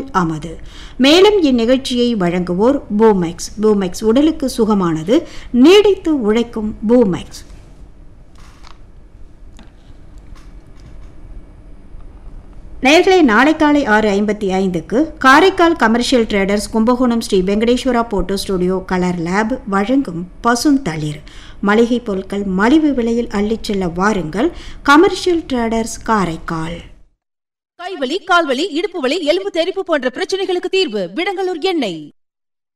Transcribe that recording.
அமது மேலும் இந்நிகழ்ச்சியை வழங்குவோர் பூமெக்ஸ் பூமெக்ஸ் உடலுக்கு சுகமானது நீடித்து உழைக்கும் பூமெக்ஸ் நேர்களை நாளை காலை ஆறு ஐம்பத்தி ஐந்துக்கு Karaikal commercial traders Kumbakonam Shri Venkateswara photo studio colour lab வழங்கும் பசுந்தளிர் மளிகை பொருட்கள் மலிவு விலையில் அள்ளிச் செல்ல வாருங்கள் கமர்ஷியல் ட்ரேடர்ஸ் காரைக்கால் கைவலி கால்வலி இடுப்பு வலி எலும்பு தெறிப்பு போன்ற பிரச்சனைகளுக்கு தீர்வு விடங்கலூர் எண்ணெய்